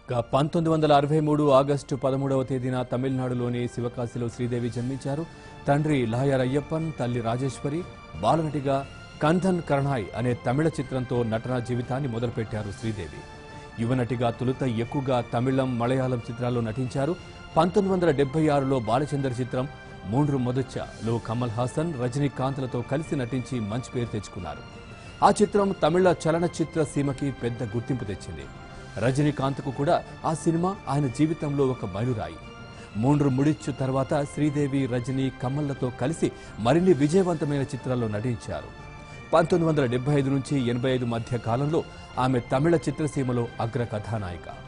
ఇక పంతొమ్మిది వందల అరవై మూడు ఆగస్టు పదమూడవ తేదీన తమిళనాడులోని శివకాశిలో శ్రీదేవి జన్మించారు తండ్రి లాయర్ అయ్యప్పన్ తల్లి రాజేశ్వరి బాలనటిగా కంధన్ కరణాయ్ అనే తమిళ చిత్రంతో నటనా జీవితాన్ని మొదలుపెట్టారు శ్రీదేవి యువనటిగా తొలుత ఎక్కువగా తమిళం మలయాళం చిత్రాల్లో నటించారు పంతొమ్మిది వందల డెబ్బై ఆరులో బాలచందర్ చిత్రం మూండ్రు మొదచ్చలో కమల్ హాసన్ రజనీకాంత్లతో కలిసి నటించి మంచి పేరు తెచ్చుకున్నారు ఆ చిత్రం తమిళ చలనచిత్ర సీమకి పెద్ద గుర్తింపు తెచ్చింది రజనీకాంత్కు కూడా ఆ సినిమా ఆయన జీవితంలో ఒక మైలురాయి మూండ్రు ముడిచ్చు తర్వాత శ్రీదేవి రజనీ కమల్లతో కలిసి మరిన్ని విజయవంతమైన చిత్రాల్లో నటించారు పంతొమ్మిది వందల డెబ్బై ఐదు నుంచి ఎనభై ఐదు మధ్య కాలంలో ఆమె తమిళ చిత్రసీమలో అగ్ర కథానాయిక